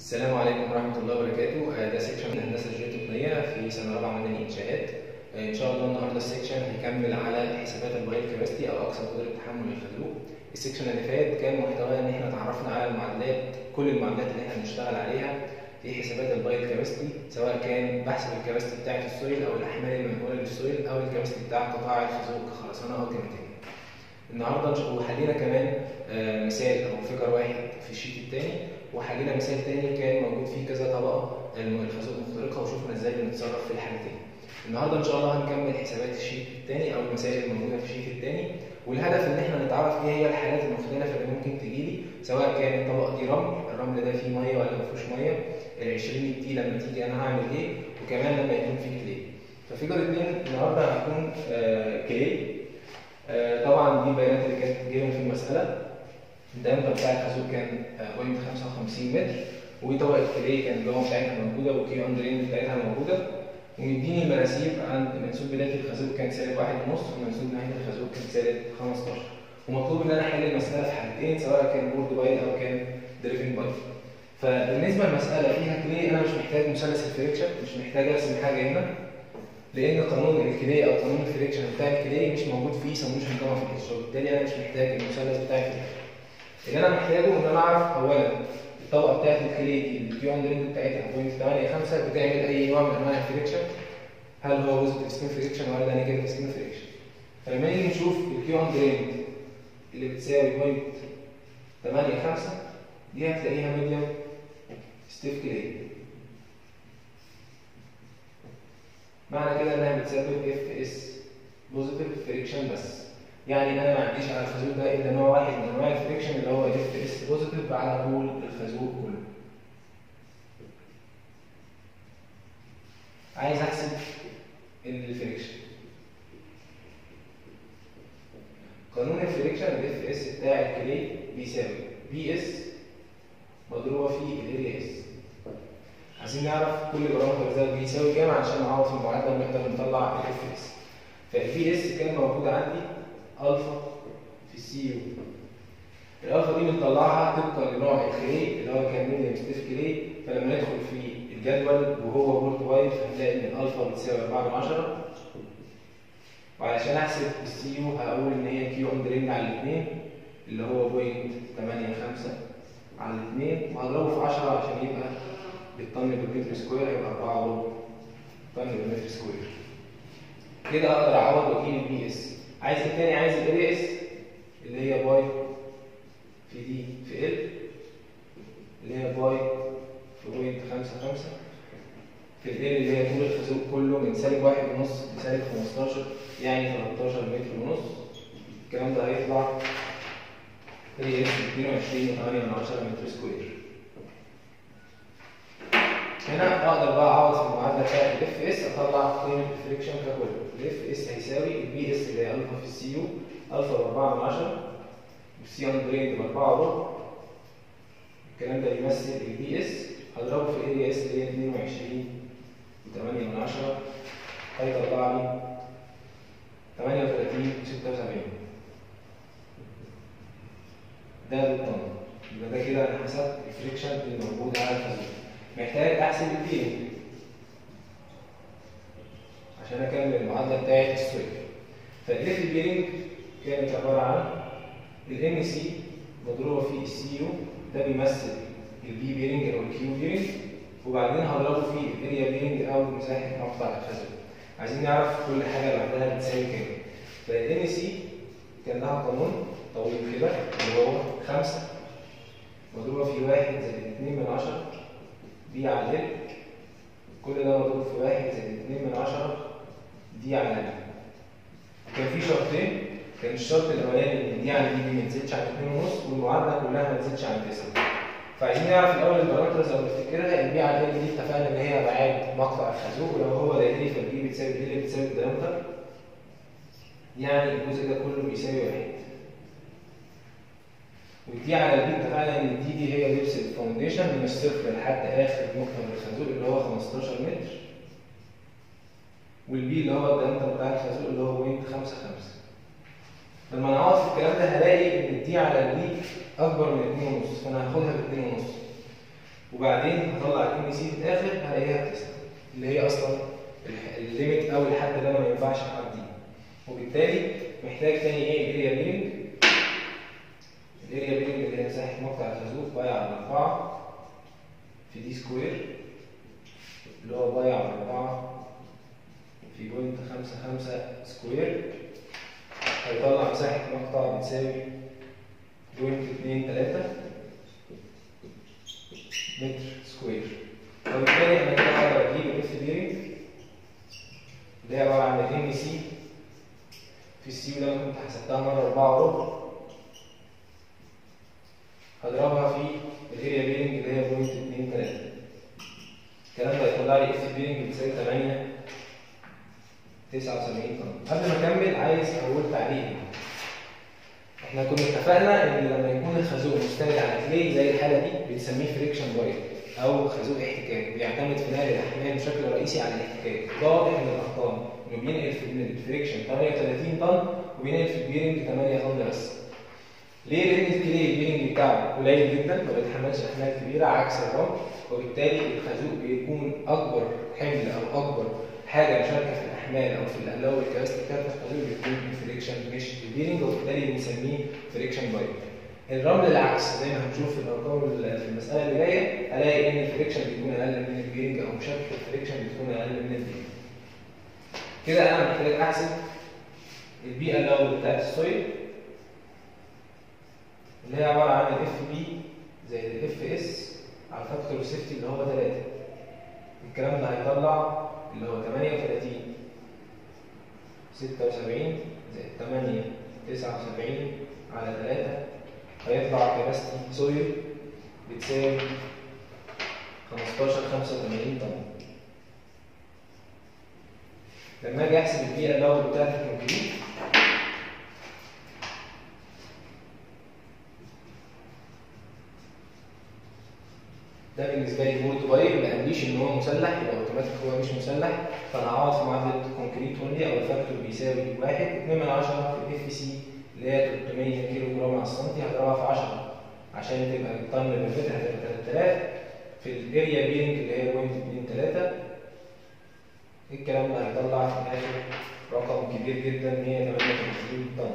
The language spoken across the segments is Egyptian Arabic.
السلام عليكم ورحمة الله وبركاته آه، ده سيكشن من الهندسة الجيوتكنية في سنة رابعة مدني إنشاءات آه، إن شاء الله النهاردة السيكشن هيكمل على حسابات البايل كاباسيتي أو أقصى قدرة تحمل الخازوق السيكشن اللي فات كان محتواه إن إحنا اتعرفنا على المعادلات كل المعادلات اللي إحنا بنشتغل عليها في حسابات البايل كاباسيتي سواء كان بحسب الكاباسيتي بتاعة السويل أو الأحمال المنقولة للسويل أو الكاباسيتي بتاع قطاع الخازوق كخرسانة أو كمتين النهارده ان شاء الله حلينا كمان آه، مثال او فيجر واحد في الشيت الثاني وحلينا مثال تاني كان موجود فيه كذا طبقه الم- الخازوق مخترقه وشفنا ازاي بنتصرف في الحالتين. النهارده ان شاء الله هنكمل حسابات الشيت الثاني او المسائل الموجوده في الشيت الثاني والهدف ان احنا نتعرف ايه هي الحالات المختلفه اللي ممكن تجيلي سواء كان الطبقه دي رمل الرمل ده فيه ميه ولا ما فيهوش ميه ال 20 دي لما تيجي انا هعمل ايه وكمان لما يكون فيه كلي. ففيجر اثنين النهارده هيكون آه كلي آه، طبعا دي البيانات اللي كانت جايه في المساله الدايمتر بتاع الخازوق كان آه، بوينت 55 متر وطبقه كلي كان الجوه بتاعتها موجوده والكيو اندرين بتاعتها موجوده ومديني المناسيب عند منسوب بدايه الخازوق كان سالب واحد ونص ومنسوب نهايه الخازوق كان سالب 15 ومطلوب ان انا احل المساله في حالتين سواء كان بورد بايل او كان دريفنج بايل فبالنسبه للمساله فيها كلي انا مش محتاج مثلث الفريكشن مش محتاج ارسم حاجه هنا لان قانون الكلي او قانون الفريكشن بتاع الكلي مش موجود فيه سموشن طبعا في الاتش وبالتالي انا مش محتاج المثلث بتاع الفريكشن اللي انا محتاجه ان انا اعرف اولا الطبقه بتاعت الكلي دي الكيو اندرين بتاعتها بوينت 8 5 بتعمل اي نوع من انواع الفريكشن هل هو بوزيتيف سكين فريكشن ولا نيجاتيف سكين فريكشن فلما نيجي نشوف الكيو اندرين اللي بتساوي بوينت 8 5 دي هتلاقيها ميديوم ستيف كلي معنى كده انها بتسبب اف اس بوزيتيف فريكشن بس يعني انا ما عنديش على الخازوق ده الا نوع واحد من انواع الفريكشن اللي هو اف اس بوزيتيف على طول الخازوق كله عايز احسب الفريكشن قانون الفريكشن الاف اس بتاع الكلي بيساوي بي اس مضروبه في الاريا اس عايزين نعرف كل بارامتر ده بيساوي كام عشان نعوض في المعادله ونقدر نطلع الاف اس فالفي اس كان موجود عندي الفا في السي يو الالفا دي بنطلعها طبقا لنوع الكلي اللي هو كان ميديم ستيف كلي فلما ندخل في الجدول وهو بورت وايد هنلاقي ان الالفا بتساوي 4 من 10 وعلشان احسب السي يو هقول ان هي كيو اندرينج على الاثنين اللي هو بوينت 8 5 على الاثنين وهضربه في 10 عشان يبقى بالطن بالمتر سكوير هيبقى 4 وربع طن بالمتر سكوير كده اقدر اعوض واجيب البي اس عايز ايه تاني عايز الاري اس اللي هي باي في دي في ال اللي هي باي في بوينت 5 5 في ال اللي هي طول الخازوق كله من سالب واحد ونص لسالب 15 يعني 13 متر ونص الكلام ده هيطلع اري اس 22 من 10 متر سكوير هنا اقدر بقى اعوض في المعادله بتاعت الاف اس اطلع قيمه الفريكشن ككل الاف اس هيساوي البي اس اللي هي الفا في السي يو الفا ب 4 من 10 والسي اندرين ب 4 وربع الكلام ده يمثل البي اس هضربه في الاريا اس اللي هي 22 و 8 من 10 هيطلع لي 38 76 ده بالطن يبقى ده كده انا حسبت الفريكشن اللي موجود على الخازوق محتاج احسب البيرنج عشان اكمل المعادله بتاعت السويل فالاف البيرنج كانت عباره عن الام سي مضروبه في السي يو ده بيمثل البي بيرنج او الكيو بيرنج وبعدين هضربه في الاريا بيرنج او مساحه مقطع الخزن عايزين نعرف كل حاجه لوحدها بتساوي كام فالام سي كان لها قانون طويل كده اللي هو 5 مضروبه في 1 زائد 2 من 10 دي على ال كل ده مضروب في 1 زائد 2 من 10 دي على ال كان في شرطين كان الشرط الاولاني ان دي على دي ما تزيدش عن 2 ونص والمعادله كلها ما تزيدش عن 9 فعايزين نعرف الاول البارامترز لو نفتكرها البي على ال دي اتفقنا ان هي ابعاد مقطع الخازوق ولو هو دايري فالبي بتساوي دي اللي بتساوي الدايمتر يعني الجزء ده كله بيساوي واحد والدي على البي اتفقنا ان الدي دي هي لبس الفاونديشن من الصفر لحد اخر نقطه من الخازوق اللي هو 15 متر والبي اللي هو الدايمتر بتاع الخازوق اللي هو بوينت 5 5 لما نعوض في الكلام ده هلاقي ان الدي على البي اكبر من 2 ونص فانا هاخدها ب 2 ونص وبعدين هطلع الام سي في الاخر هلاقيها بتسعه اللي هي اصلا الح- الليميت او الحد اللي انا ما ينفعش اعديه وبالتالي محتاج تاني ايه الاريا بيلنج الاريا بيلنج اللي هي مساحه مقطع الخازوق باي على 4 في دي سكوير اللي هو باي على 4 في بوينت 55 سكوير هيطلع مساحه مقطع بتساوي بوينت 2 3 متر سكوير وبالتالي انا كده هقدر اجيب الاف بيرنج اللي هي عباره عن الام سي في السي اللي انا كنت حسبتها مره 4 وربع هضربها في الاريا بيرنج اللي هي بوينت 2 3 الكلام ده هيطلع لي اف بيرنج بتساوي 8 79 طن قبل ما اكمل عايز اقول تعليق احنا كنا اتفقنا ان لما يكون الخازوق مستند على كلي زي الحاله دي بنسميه فريكشن بايل او خازوق احتكاك بيعتمد في نقل الاحمال بشكل رئيسي على الاحتكاك واضح من الارقام انه بينقل في الفريكشن 38 طن وبينقل في البيرنج 8 طن بس ليه؟ لان الكلي البيرنج بتاعه قليل جدا ما بيتحملش احمال كبيره عكس الرمل وبالتالي الخازوق بيكون اكبر حمل او اكبر حاجه مشاركه في الاحمال او في الاقلاوه والكباستي بتاعت الخازوق بيكون الفريكشن مش البيرنج وبالتالي بنسميه فريكشن بايل الرمل العكس زي ما هنشوف في الارقام اللي في المساله اللي جايه هلاقي ان الفريكشن بيكون اقل من البيرنج او مشاركه الفريكشن بتكون اقل من البيرنج كده انا محتاج احسب البيئه الاول بتاعت السويل اللي هي عباره عن الاف بي زائد الاف اس على فاكتور سيفتي اللي هو 3 الكلام ده هيطلع اللي هو 38 76 زائد 8 79 على 3 هيطلع كباستي سويل بتساوي 15 85 طن لما اجي احسب البيئه الاول بتاعت الكونكريت ده بالنسبه لي بورد بايب ما قاليش ان هو مسلح يبقى اوتوماتيك هو مش مسلح فانا هقعد في معادله الكونكريت اونلي او الفاكتور بيساوي 1 2 من 10 في الاف سي اللي هي 300 كيلو جرام على السنتي هضربها في 10 عشان تبقى الطن بالمتر هتبقى 3000 في الاريا بيرنج اللي هي 1.23 الكلام ده هيطلع في الاخر رقم كبير جدا 138 طن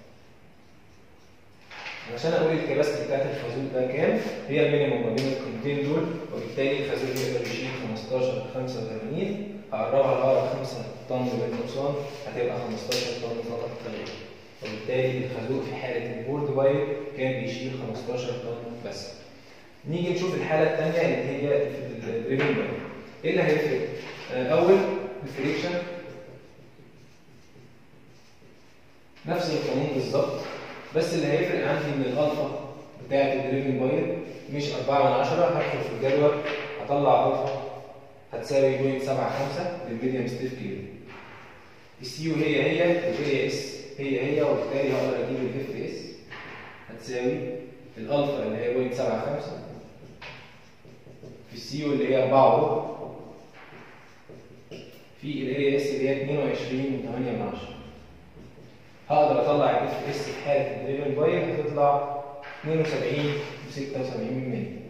عشان اقول الكباستي بتاعت الخازوق ده كام هي المينيموم ما بين القيمتين دول وبالتالي الخازوق يقدر يشيل 15 85 هقربها لأقرب 5 طن بالنقصان هتبقى 15 طن فقط تغيير وبالتالي الخازوق في حاله البورد بايب كان بيشيل 15 طن بس نيجي نشوف الحاله الثانيه اللي هي في الدريفنج بايب ايه اللي هيفرق؟ الاول الفريكشن نفس القانون بالظبط بس اللي هيفرق عندي ان الالفا بتاعت الدريفنج بايب مش 4 من 10 هدخل في الجدول هطلع الفا هتساوي 0.75 للميديم ستيف كيلو السيو هي هي والاريا اس هي هي وبالتالي هقدر اجيب الاف اس هتساوي الالفا اللي هي 0.75 في السيو اللي هي 4 في الاريا اس اللي هي 22.8 من 10 هقدر اطلع الاف اس في حاله الدريفن بايب هتطلع 72 و76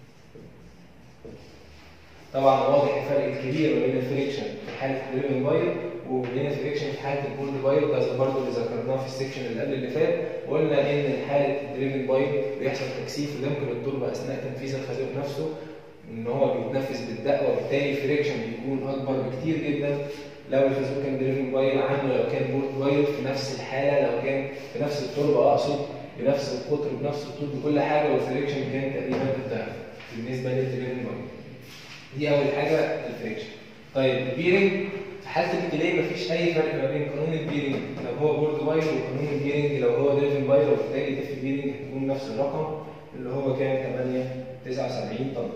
طبعا واضح الفرق الكبير ما بين الفريكشن في حاله الدريفن بايب وبين الفريكشن في حاله البولد بايب ده برضه اللي ذكرناه في السكشن اللي قبل اللي فات وقلنا ان حاله الدريفن بايب بيحصل تكثيف ودمج للتربه اثناء تنفيذ الخازوق نفسه ان هو بيتنفذ بالدق وبالتالي الفريكشن بيكون اكبر بكتير جدا لو الخازوق كان دريفن بايل عنه لو كان بورد بايل في نفس الحاله لو كان في نفس التربه اقصد بنفس القطر بنفس الطول بكل حاجه والفريكشن كان تقريبا الضعف بالنسبه للدريفن بايل دي اول حاجه الفريكشن طيب البيرنج في حاله الكلي مفيش اي فرق ما بين قانون البيرنج لو هو بورد بايل وقانون البيرنج لو هو دريفن بايل وبالتالي اف بيرنج هتكون نفس الرقم اللي هو كان 8 79 طن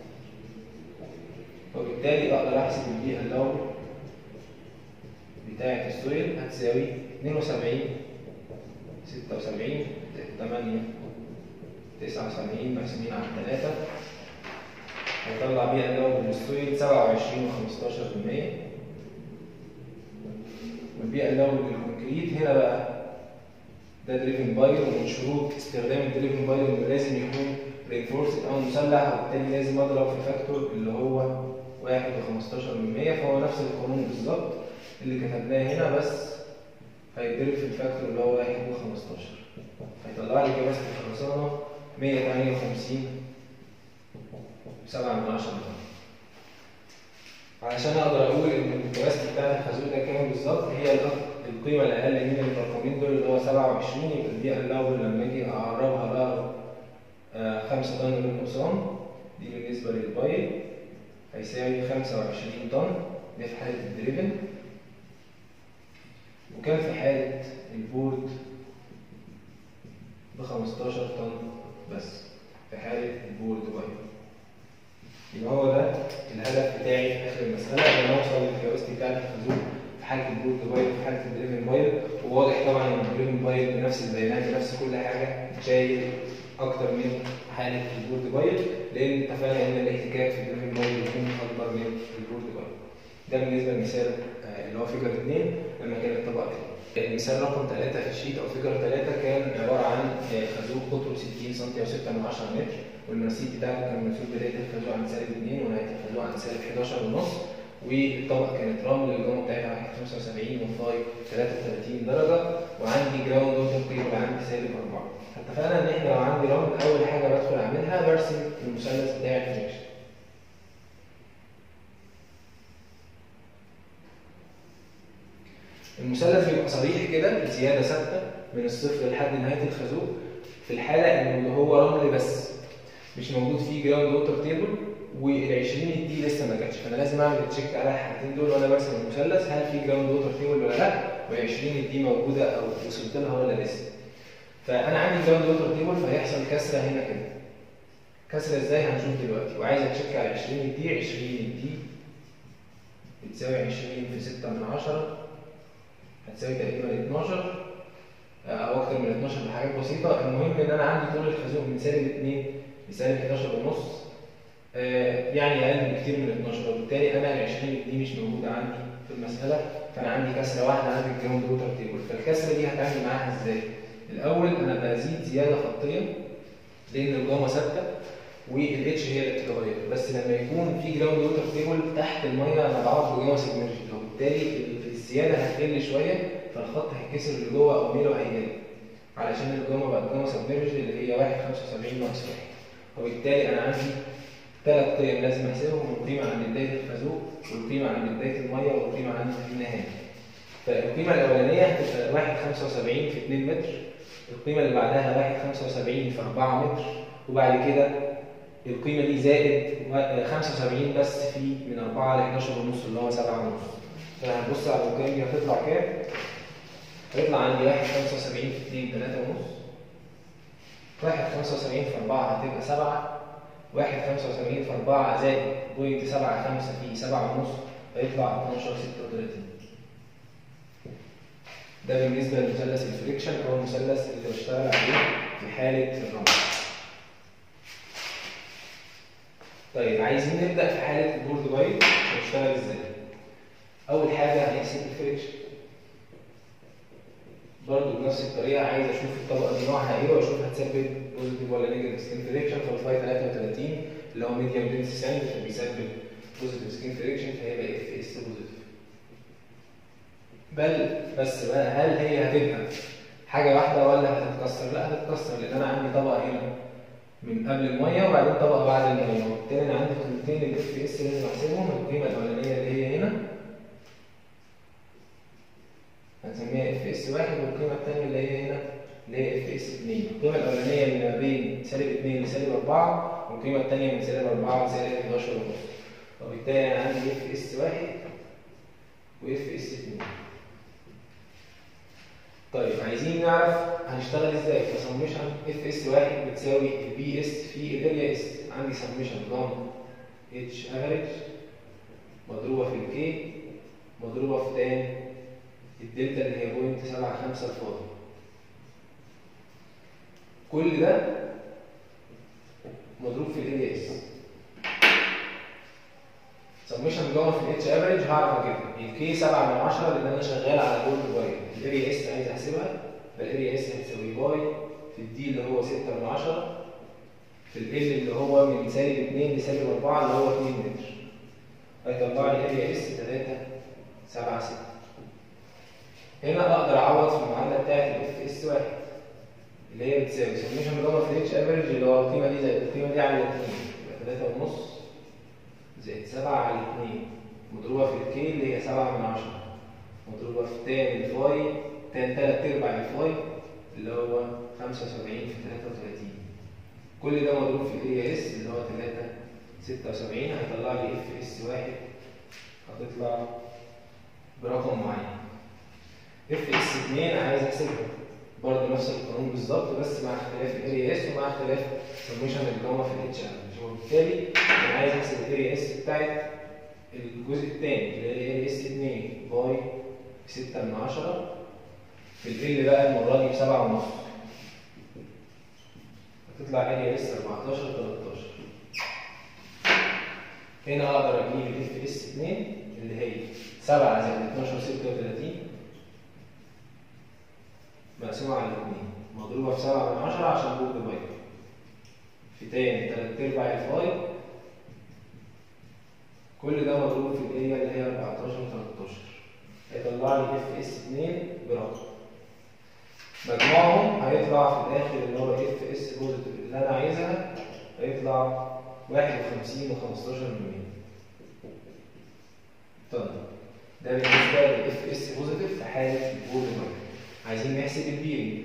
وبالتالي اقدر احسب البيئه الاول بتاعة السويل هتساوي 72 76 8 79 مقسومين على 3 هيطلع بيئة الأول للسويل 27 و15% والبيئة الأول للكونكريت هنا بقى ده دريفن بايل ومن شروط استخدام الدريفن بايل انه لازم يكون رينفورسد او مسلح وبالتالي لازم اضرب في فاكتور اللي هو واحد وخمستاشر من مية فهو نفس القانون بالظبط اللي كتبناه هنا بس هيتضرب في الفاكتور اللي هو واحد وخمستاشر هيطلع لي كباسة الخرسانة مية تمانية وخمسين سبعة من عشرة علشان اقدر اقول ان الكباسة بتاعت الخازوق ده كام بالظبط هي الأق- القيمة الأقل من الرقمين دول اللي هو سبعة وعشرين يبقى دي الأول لما أجي أقربها لها آه، خمسة طن للنقصان دي بالنسبة للبايل هيساوي خمسة وعشرين طن ده في حالة الدريفن وكان في حالة البورد بخمستاشر طن بس في حالة البورد بايل يبقى هو ده الهدف بتاعي في آخر المسألة إن أنا أوصل للكباستي بتاعت الخازوق في حالة البورد بايل وفي حالة الدريفن بايل وواضح طبعا إن الدريفن بايل بنفس البيانات بنفس كل حاجة شايل أكتر من حالة البورد بايل لأن اتفقنا إن الاحتكاك في الدريفن بايل بيكون أكبر من البورد بايل ده بالنسبة للمثال آه، اللي هو فيجر 2 لما كانت طبقة كده. المثال رقم 3 في الشيت أو فيجر 3 كان عبارة عن آه، خازوق قطره 60 سم أو 6 من 10 متر والمناسيب بتاعته كان منسوب بداية الخازوق عن سالب 2 ونهاية الخازوق عن سالب 11 ونص والطبقة كانت رمل الجامعة بتاعتها 75 وفاي 33 درجة وعندي جراوند ووتر تيبل عندي سالب 4 فاتفقنا ان احنا لو عندي رمل اول حاجة بدخل اعملها برسم المثلث بتاع الانجكشن المثلث بيبقى صريح كده بزيادة ثابتة من الصفر لحد نهاية الخازوق في الحالة ان اللي هو رمل بس مش موجود فيه جراوند ووتر تيبل وال 20 دي لسه ما جاتش فانا لازم اعمل تشيك على الحاجتين دول وانا برسم المثلث هل في جراوند ووتر تيبل ولا لا وال 20 دي موجوده او وصلت لها ولا لسه فانا عندي جراوند ووتر تيبل فهيحصل كسره هنا كده كسره ازاي هنشوف دلوقتي وعايز اتشيك على 20 دي 20 دي بتساوي 20 في 6 من 10 هتساوي تقريبا 12 او اكتر من 12 بحاجات بسيطه المهم ان انا عندي طول الخازوق من سالب 2 لسالب 11 ونص آه، يعني اقل بكتير من 12 وبالتالي انا ال 20 دي مش موجوده عندي في المساله فانا عندي كسره واحده عندي الجراوند ووتر تيبل فالكسره دي هتعامل معاها ازاي؟ الاول انا بزيد زياده خطيه لان الجاما ثابته والاتش هي اللي بتتغير بس لما يكون في جراوند ووتر تيبل تحت الميه انا بعوض بجاما سيجمنتد وبالتالي الزياده هتقل شويه فالخط هيتكسر لجوه او ميله هيقل علشان الجاما بقت جاما سبمرج اللي هي 1.75 ناقص 1 وبالتالي انا عندي ثلاث قيم لازم احسبهم القيمه عند بدايه الخازوق والقيمه عند بدايه الميه والقيمه عند النهايه فالقيمه الاولانيه هتبقى 1.75 في 2 متر القيمه اللي بعدها 1.75 في 4 متر وبعد كده القيمه دي زائد و- 75 بس في من 4 ل 11 ونص اللي هو 7 ونص فهنبص على القيم دي هتطلع كام هيطلع عندي 1.75 في 2 3 ونص 1.75 في 4 هتبقى 7 1.75 في 4 زائد بوينت 7 5 في 7 ونص هيطلع 12 36 ده بالنسبة لمثلث الفريكشن أو المثلث اللي بشتغل عليه في حالة الرمل. طيب عايزين نبدأ في حالة البورد بايت هنشتغل ازاي؟ أول حاجة هنحسب الفريكشن. برضه بنفس الطريقة عايز أشوف الطبقة دي نوعها إيه وأشوف هتسبب بوزيتيف ولا نيجاتيف سكين فريكشن فالفاي 33 اللي هو ميديم دنس ساند فبيسبب بوزيتيف سكين فريكشن فهيبقى اف اس بوزيتيف. بل بس بقى هل هي هتبقى حاجة واحدة ولا هتتكسر؟ لا هتتكسر لأن أنا عندي طبقة هنا من قبل المية وبعدين طبقة بعد المية وبالتالي أنا عندي قيمتين الاف اس لازم أحسبهم القيمة الأولانية اللي هي هنا هنسميها اف اس واحد والقيمة الثانية اللي هي هنا اللي هي اف اس 2 القيمة الأولانية اللي ما بين سالب 2 لسالب 4 والقيمة الثانية من سالب 4 لسالب 11 ونص وبالتالي أنا عندي اف اس واحد واف اس 2 طيب عايزين نعرف هنشتغل ازاي فسميشن اف اس واحد بتساوي البي اس في الاريا اس عندي سميشن جام اتش افريج مضروبه في الكي مضروبه في تان الدلتا اللي هي بوينت سبعة خمسة الفاضي كل ده مضروب في الاريا اس سميشن جاما في الاتش افريج هعرف اجيبها الكي 7 من 10 لان انا شغال على بورد باي الاريا اس عايز احسبها فالاريا اس هتساوي باي في الدي اللي هو 6 من 10 في ال اللي هو من سالب 2 لسالب 4 اللي هو 2 متر هيطلع لي اريا اس 3 7 6 هنا اقدر اعوض في المعادله بتاعت الاف اس 1 اللي هي بتساوي سميشن جاما في الاتش افريج اللي هو القيمه دي زائد القيمه دي على 2 يبقى 3 ونص زائد 7 على 2 مضروبه في الكي اللي هي 7 من 10 مضروبه في تان الفاي تان 3 ارباع الفاي اللي هو 75 في 33 كل ده مضروب في الاي اس اللي هو 3 76 هيطلع لي اف اس 1 هتطلع برقم معين اف اس 2 عايز احسبها برضه نفس القانون بالظبط بس مع اختلاف الاريا اس ومع اختلاف سميشن الجاما في الاتش افريج وبالتالي انا عايز احسب الاريا اس بتاعت الجزء الثاني اللي هي الاريا اس 2 باي 6 من 10 في ال بقى المره دي ب 7 ونص هتطلع اريا اس 14 13 هنا اقدر اجيب الاف اس 2 اللي هي 7 زائد 12 36 مقسومة على 2 مضروبة في 7 من 10 عشان جول ديفايد في تاني 3 ارباع الفاي كل ده مضروب في الاريا اللي هي 14 13 هيطلع لي اف اس 2 برقم مجموعهم هيطلع في الاخر اللي هو اف اس بوزيتيف اللي انا عايزها هيطلع 51 و15 من 100 طيب ده بالنسبه للاف اس بوزيتيف في حاله البول ديفايد عايزين نحسب البيرنج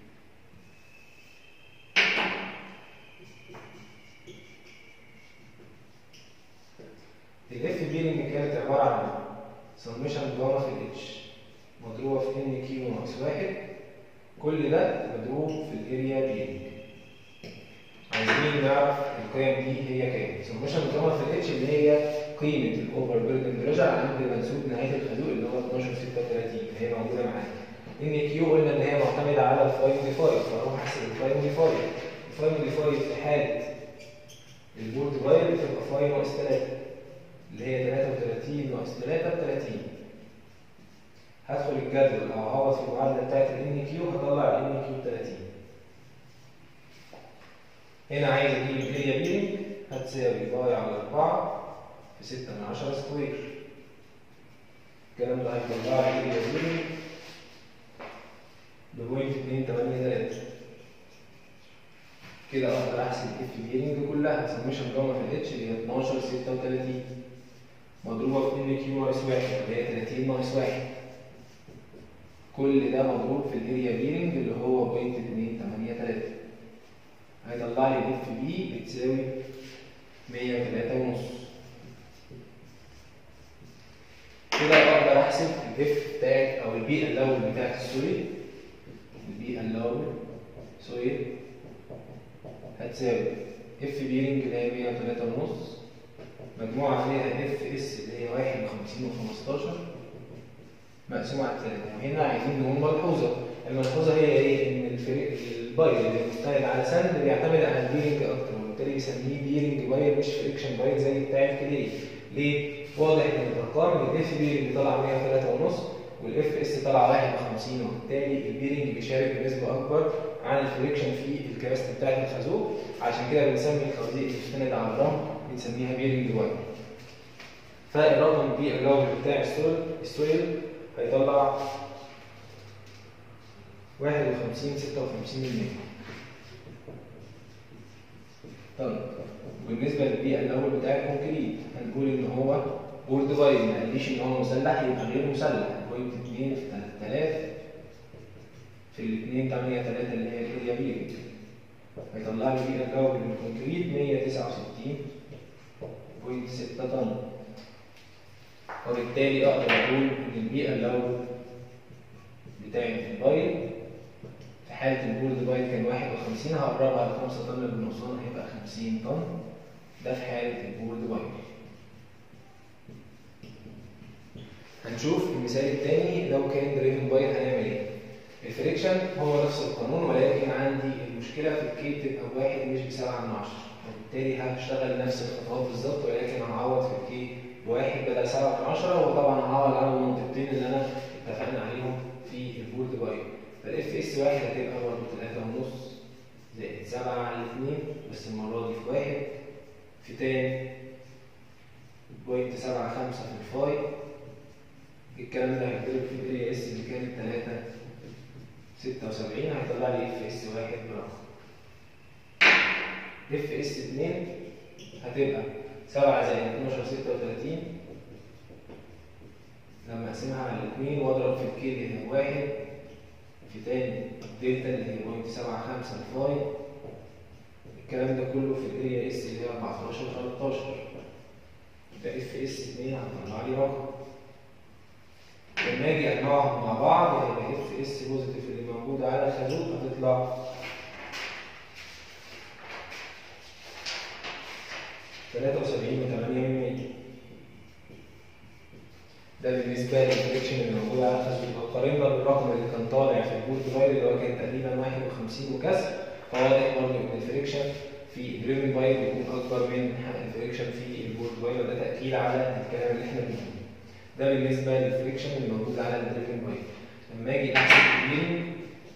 الاف بيرنج كانت عباره عن سميشن جاما في الاتش مضروبه في ان كيو ناقص واحد كل ده مضروب في الاريا بيرنج عايزين نعرف القيم دي هي كام سميشن جاما في الاتش اللي هي قيمه الاوفر بيردن بريشر عند منسوب نهايه الخازوق اللي هو 12 36 هي موجوده معانا ان كيو قلنا ان هي معتمده على الفاي موديفاير فاروح احسب الفاي موديفاير الفاي موديفاير في حاله البورد فاير بتبقى فاي ناقص 3 اللي هي 33 ناقص 3 ب 30 هدخل الجدول او اعوض في المعادله بتاعت الان كيو هطلع الان كيو 30 هنا عايز اجيب الاريا بيرنج هتساوي باي على 4 في 6 من 10 سكوير الكلام ده هيطلع لي الاريا بيرنج بوينت 2 8 3 كده اقدر احسب اف بيرنج كلها سميشن جاما في الاتش اللي هي 12 36 مضروبه في 2 كيو ناقص 1 اللي هي 30 ناقص 1 كل ده مضروب في الاريا بيرنج اللي هو بوينت 2 8 3 هيطلع لي الاف بي بتساوي 103 ونص كده اقدر احسب الاف بتاعت او البيئه الاول بتاعت السويل البيئة الأول سويل هتساوي اف بيرنج اللي هي 103 ونص مجموعة فيها اف اس اللي هي 51 و15 مقسومة على 3 وهنا عايزين نقول ملحوظة الملحوظة هي ايه؟ إن الفريق البايل اللي مستند على سند بيعتمد على البيرنج أكتر وبالتالي بيسميه بيرنج بايل مش فريكشن بايل زي بتاع الكليه ليه؟ واضح إن الأرقام الاف بيرنج طلع 103 ونص والاف اس طلع 51 وبالتالي البيرنج بيشارك بنسبه اكبر عن الفريكشن في الكباستي بتاعت الخازوق عشان كده بنسمي الخوازيق اللي بتستند على الرمل بنسميها بيرنج واير فالرقم بي الجوهر بتاع السويل السويل هيطلع 51 56 مللي طيب بالنسبه للبيئه الاول بتاع الكونكريت هنقول ان هو بورد بايل ما قاليش ان هو مسلح يبقى غير مسلح بوينت 2 في 3000 في ال 2 8 3 اللي هي الاريا بيرنج هيطلع لي بيئه الجو للكونكريت 169.6 طن وبالتالي اقدر اقول ان البيئه الاول بتاعت البايل في حاله البورد بايل كان 51 هقربها ل 5 طن بالنقصان هيبقى 50 طن ده في حاله البورد بايل هنشوف المثال الثاني لو كان دريفن بايل هنعمل ايه الفريكشن هو نفس القانون ولكن عندي المشكله في الكي بتبقى واحد مش بسبعة من عشرة وبالتالي هشتغل نفس الخطوات بالظبط ولكن هعوض في الكي بواحد بدل سبعة من عشرة وطبعا هعوض على المنطقتين اللي انا اتفقنا عليهم في البورد بايل فالاف اس واحد هتبقى برضه 3 ونص زائد 7 على 2 بس المره في تاني بوينت سبعة خمسة في الفاي الكلام ده هيتضرب في الاريا اس اللي كانت تلاتة ستة وسبعين هيطلع لي اف اس واحد برقم اف اس اتنين هتبقى سبعة زائد اتناشر ستة وتلاتين لما اقسمها على الاثنين واضرب في الكي اللي هي واحد في تاني الدلتا اللي هي بوينت سبعة خمسة الفاي الكلام ده كله في الاريا اس اللي هي 14 13 يبقى اف اس 2 هتطلع لي رقم لما اجي اجمعهم مع بعض هيبقى اف اس بوزيتيف اللي موجوده على الخازوق هتطلع 73 و8 ده بالنسبه للفريكشن اللي موجود على الخازوق لو قارنا بالرقم اللي كان طالع في البول ديفايد اللي هو كان تقريبا 51 وكسر فواضح برضه ان الفريكشن في الدريفن بايل بيكون اكبر من الفريكشن في البول بايل وده تاكيد على الكلام اللي احنا بنقوله ده بالنسبه للفريكشن اللي موجود على الدريفن بايل لما اجي احسب البيرنج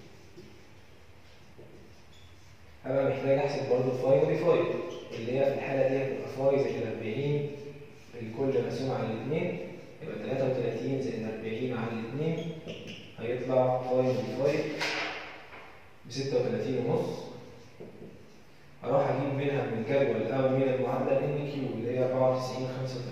هبقى محتاج احسب برضه فاي وديفايد اللي هي في الحاله دي هتبقى فاي زائد 40 الكل مقسوم على الاثنين يبقى 33 زائد 40 على الاثنين هيطلع فاي وديفايد ب 36 ونص اروح اجيب منها من الجدول او من المعادله ان كيو اللي هي 94 35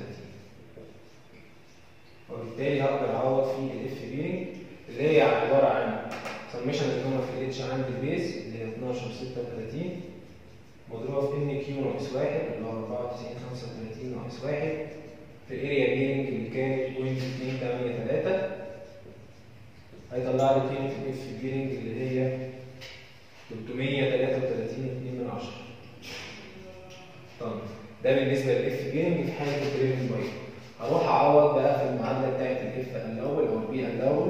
وبالتالي هقدر اعوض في الاف بيرنج اللي هي عباره عن سميشن القيمه في الاتش عند البيز اللي هي 12 36 مضروبه في ان كيو ناقص 1 اللي هو 94 35 ناقص 1 في الاريا بيرنج اللي كانت 0.283 هيطلع لي قيمه الاف بيرنج اللي هي 333.2 طب ده بالنسبه للاف بيرنج في حاله الدريفن بايت هروح اعوض بقى في المعادله بتاعت الاف الاول او البي الاول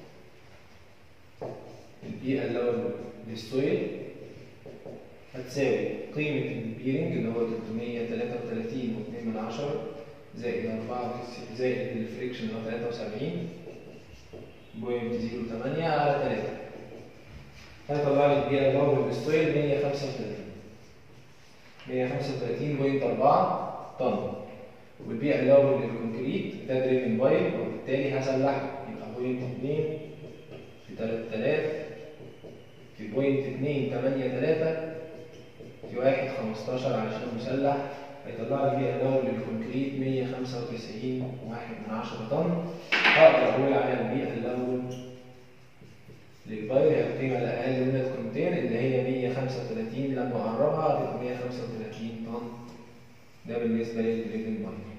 البي الاول للسويل هتساوي قيمه البيرنج اللي هو 333.2 زائد 4 زائد الفريكشن اللي هو 73.08 على 3 هيطلع لي البيئة الأول بالستويل 135 135.4 طن والبيئة الأول للكونكريت ده دريفن بايل وبالتالي هسلحه يبقى بوينت 2 في 3000 في بوينت 2 8 3 في 1 15 علشان مسلح هيطلع لي البيئة الأول للكونكريت 195 واحد من 10 طن هقدر أقول على البيئة الأول للباير هي القيمة الأقل من الكونتين اللي هي 135 لما أقربها هتبقى 135 طن ده بالنسبة للدريفن باير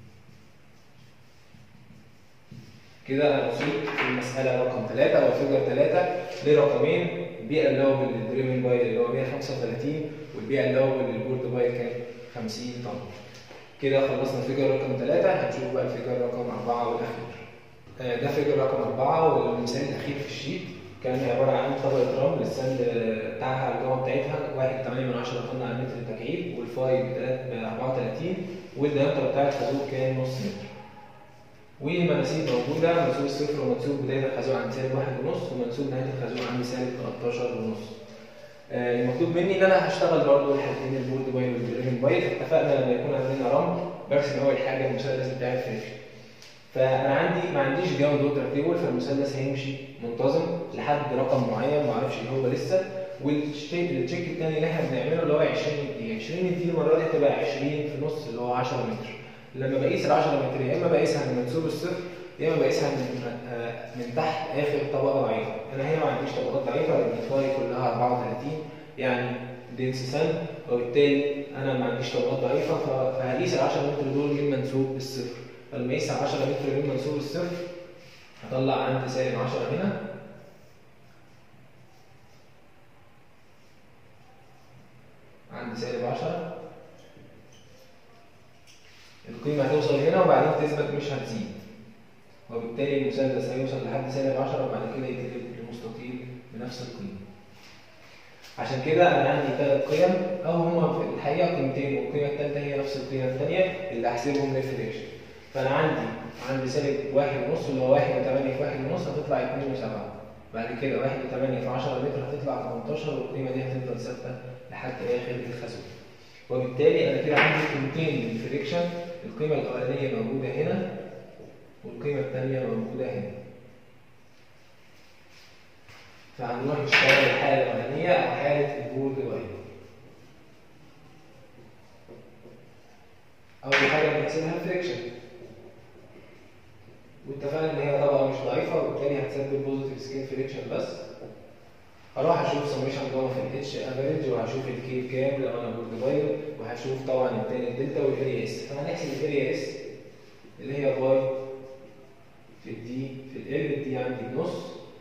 كده أنا وصلت في المسألة رقم 3 أو فيجر 3 لرقمين البيئة الأول للدريفن باير اللي هو 135 والبيئة الأول للبورد باير كان 50 طن كده خلصنا فيجر رقم 3 هنشوف بقى الفيجر رقم 4 والأخير ده فيجر رقم 4 والمثال الأخير في الشيت كان عبارة عن طبقة رمل السند بتاعها الجامعة بتاعتها 1.8 طن على متر التكعيب والفاي ب 34 والديامتر بتاع الخازوق كان نص متر. والمناسيب موجودة منسوب الصفر ومنسوب بداية الخازوق عند سالب واحد ونص ومنسوب نهاية الخازوق عند سالب 13 ونص. المطلوب مني ان انا هشتغل برضه الحالتين البورد بايل والدريفن بايل اتفقنا لما يكون عندنا رمل برسم اول حاجه المثلث بتاع الفريكشن فانا عندي ما عنديش جراوند ووتر تيبل فالمثلث هيمشي منتظم لحد رقم معين ما اعرفش ايه هو لسه والتشيك الثاني اللي احنا بنعمله اللي هو 20 دي 20 دي المره دي هتبقى 20 في نص اللي هو 10 متر لما بقيس ال 10 متر يا اما بقيسها من منسوب الصفر يا اما بقيسها من من تحت اخر طبقه ضعيفه انا هنا ما عنديش طبقات ضعيفه لان الفاي كلها 34 يعني دنس سن وبالتالي انا ما عنديش طبقات ضعيفه فهقيس ال 10 متر دول من منسوب الصفر فلما اقيس 10 متر من منسوب الصفر هطلع عندي سالب 10 هنا عندي سالب 10 القيمة هتوصل هنا وبعدين تثبت مش هتزيد وبالتالي المثلث هيوصل لحد سالب 10 وبعد كده يتقلب لمستطيل بنفس القيمة عشان كده انا عندي ثلاث قيم او هما في الحقيقه قيمتين والقيمه الثالثه هي نفس القيمه الثانيه اللي هحسبهم ريفليكشن فانا عندي عندي سالب واحد ونص اللي هو واحد وثمانية في واحد ونص هتطلع اتنين وسبعة بعد كده واحد وثمانية في 10 متر هتطلع 18 والقيمة دي هتفضل ثابتة لحد آخر الخازوق وبالتالي انا كده عندي قيمتين للفريكشن القيمه الاولانيه موجوده هنا والقيمه الثانيه موجوده هنا فهنروح نشتغل الحاله الاولانيه او حاله البورد واير اول حاجه بنحسبها الفريكشن واتفقنا ان هي طبعا مش ضعيفه وبالتالي هتسبب بوزيتيف سكين فريكشن بس هروح اشوف سميشن جوه في الاتش افريج وهشوف الكي بكام لو انا بورد باير وهشوف طبعا التاني الدلتا والاريا اس فهنحسب الاريا اس اللي هي باي في الدي في ال الدي عندي بنص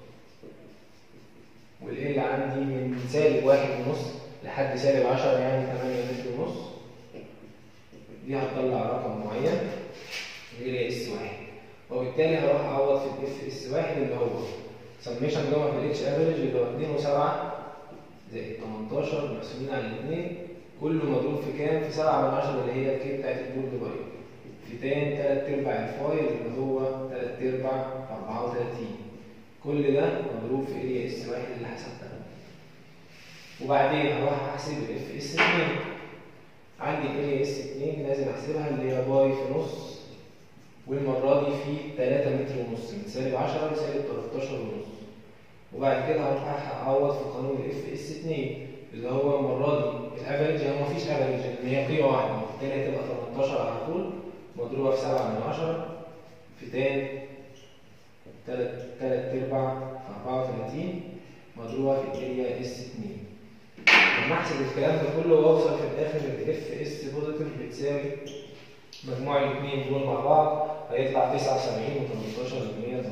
والال عندي من سالب واحد ونص لحد سالب 10 يعني 8 متر ونص دي هتطلع رقم معين الاريا اس واحد وبالتالي هروح اعوض في الاف اس واحد اللي هو سميشن جوه في الاتش افريج اللي هو 2 و7 زائد 18 مقسومين على الاثنين كله مضروب في كام؟ في 7 من 10 اللي هي الكي بتاعت البورد باير في تان 3 ارباع الفاي اللي هو 3 ارباع 34 كل ده مضروب في اريا اس واحد اللي حسبتها وبعدين هروح احسب الاف اس 2 عندي اريا اس 2 لازم احسبها اللي هي باي في نص والمرة دي في 3 متر ونص من سالب 10 لسالب 13 ونص وبعد كده هروح اعوض في قانون الاف اس 2 اللي هو المرة دي الافريج هو مفيش افريج لان هي قيمة واحدة وبالتالي هتبقى 18 على طول مضروبة في 7 من 10 في تان 3 3 ارباع في 34 مضروبة في الاريا اس 2 لما احسب الكلام ده كله واوصل في الاخر الاف اس بوزيتيف بتساوي مجموع الاثنين دول مع بعض هيطلع 79 و18%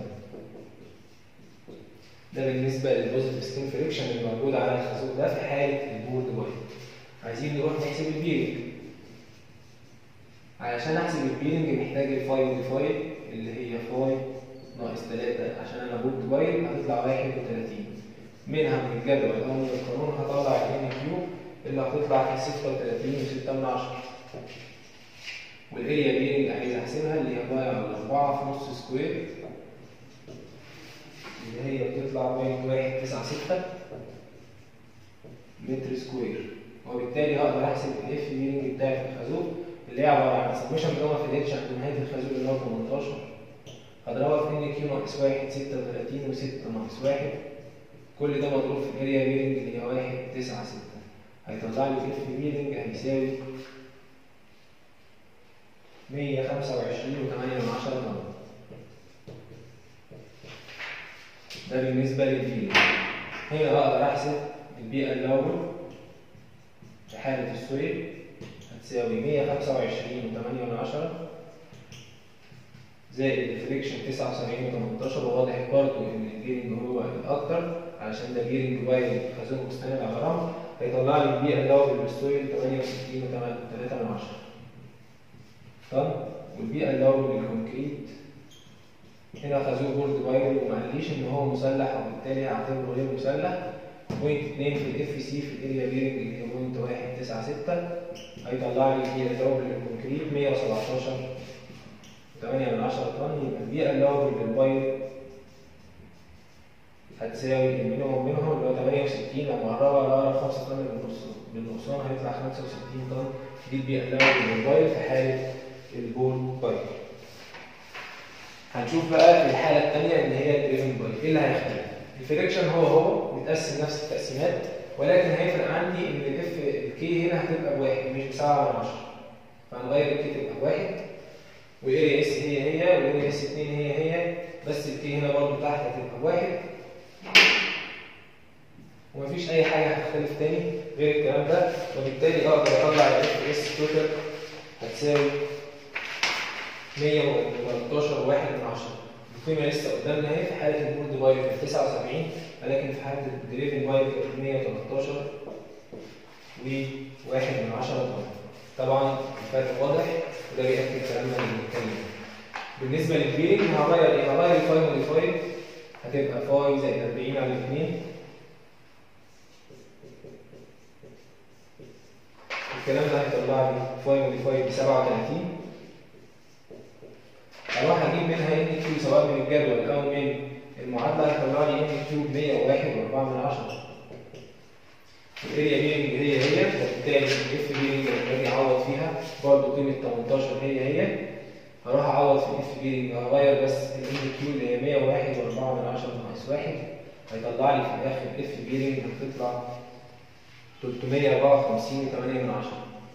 ده بالنسبة للبوزيتيف سكين فريكشن اللي موجود على الخازوق ده في حالة البورد باير. عايزين نروح نحسب البيرنج. علشان احسب البيرنج محتاج الفاي موديفاي اللي هي فاي ناقص 3 عشان انا بورد باير هتطلع 31 منها من الجدول او من القانون هطلع ال كيو اللي هتطلع في 36 و6 من 10 والاريا بيرنج عايز احسبها اللي هي باي على 4 في نص سكوير اللي هي بتطلع بوينت واحد تسعة ستة متر سكوير وبالتالي هقدر احسب الاف بيرنج بتاعي في الخازوق اللي هي عباره عن سميشن جوه في الاتش عند نهايه الخازوق اللي هو 18 هضربها في ان كيو ناقص 1 36 و6 ناقص 1 كل ده مضروب في الاريا بيرنج اللي هي 1 9 6 هيطلع لي الاف بيرنج هيساوي 125 و8 طن ده بالنسبة للفيل هنا أقدر أحسب البيئة الأول في حالة السويل هتساوي 125 و8 زائد الفريكشن 79 و18 وواضح برضه إن الجيرنج هو الأكتر علشان ده جيرنج بايل خازوق مستند على رمل هيطلع لي البيئة الأول بالسويل 68 و3 طن والبيئة الأول للكونكريت هنا خازوق بورد بايرو وما قاليش ان هو مسلح وبالتالي هعتبره غير مسلح بوينت 2 في الاف سي في الاريا بيرنج اللي هي بوينت 1 9 6 هيطلع لي البيئه اللوبل للكونكريت 117 8 من 10 طن يبقى البيئه اللوبل للباير هتساوي المينيموم منهم اللي هو 68 لما اقربها لاقرب 5 طن بالنقصان هيطلع 65 طن دي البيئه اللوبل للباير في حاله البورد باير هنشوف بقى الحالة الثانية اللي هي الدريفن باي، ايه اللي هيختلف؟ الفريكشن هو هو متقسم نفس التقسيمات ولكن هيفرق عندي ان الاف الكي هنا هتبقى بواحد مش بسبعة من عشرة. فهنغير الكي تبقى بواحد والاريا اس هي هي والاريا اس 2 هي هي بس الكي هنا برضه تحت هتبقى بواحد ومفيش اي حاجة هتختلف تاني غير الكلام ده وبالتالي اقدر اطلع الاف اس توتال هتساوي 113 واحد من 10 القيمة لسه قدامنا اهي في حالة البورد باير كانت 79 ولكن في حالة الدريفن باير كانت 113 وواحد من 10 طن طبعا الفرق واضح وده بيأكد كلامنا اللي بنتكلم بالنسبة للبيرنج هغير ايه؟ هغير الفاي موديفايد هتبقى فاي زائد 40 على 2 الكلام ده هيطلع لي فاي موديفايد ب 37 اروح اجيب منها ان كيو سواء من الجدول او من المعادله هيطلع لي ان كيو 101 و4 من 10 الاريا بيرنج هي هي فبالتالي الاف بيرنج لما اجي اعوض فيها برضه قيمه 18 هي هي هروح اعوض في الاف بيرنج هغير بس الام كيو اللي هي 101 و4 من 10 ناقص 1 هيطلع لي في الاخر الاف بيرنج هتطلع 354 و8 من 10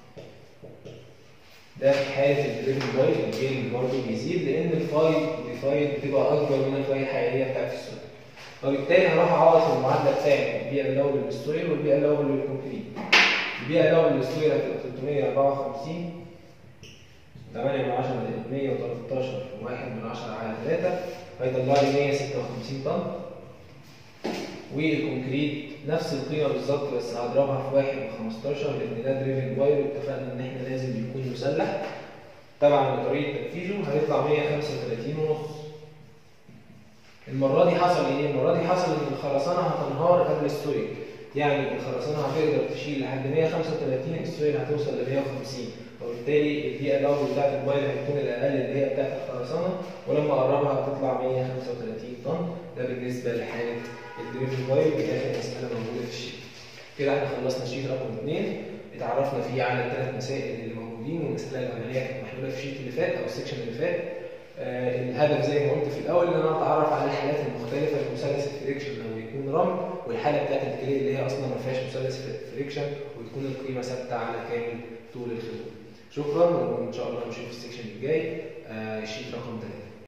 ده في حاله الدريفن بايل الجيننج برضه بيزيد لان الفايل الفايل بتبقى اكبر من الفايل الحقيقيه بتاعت السوليد فبالتالي هروح اعوض في المعادله بتاعت البيئه الاول للسويل والبيئه الاول للكونكريت البيئه الاول للسويل هتبقى 354 8 من 10 زائد 113 1 من 10 على 3 هيطلع لي 156 طن والكونكريت نفس القيمه بالظبط بس هضربها في 1 من 15 لان ده دريفن باير واتفقنا ان احنا لازم يكون مسلح طبعا بطريقه تنفيذه هيطلع 135 ونص المره دي حصل ايه؟ المره دي حصل ان الخرسانه هتنهار قبل السويل يعني الخرسانه هتقدر تشيل لحد 135 السويل هتوصل ل 150 وبالتالي البيئه الاول بتاعت الموبايل هتكون الاقل اللي هي بتاعت الخرسانه ولما اقربها هتطلع 135 طن ده بالنسبه لحاله الدريفن بايل ودي مساله موجوده في الشيت كده احنا خلصنا الشيت رقم 2 اتعرفنا فيه على الثلاث مسائل اللي موجودين والمساله الاولانيه كانت محلوله في الشيت اللي فات او السكشن اللي فات آه الهدف زي ما قلت في الاول ان انا اتعرف على الحالات المختلفه لمثلث الفريكشن لما يكون رمل والحاله بتاعت الكليه اللي هي اصلا ما فيهاش مثلث فريكشن وتكون القيمه ثابته على كامل طول الخطوط شكرا وان شاء الله نشوف السكشن الجاي آه الشيت رقم 3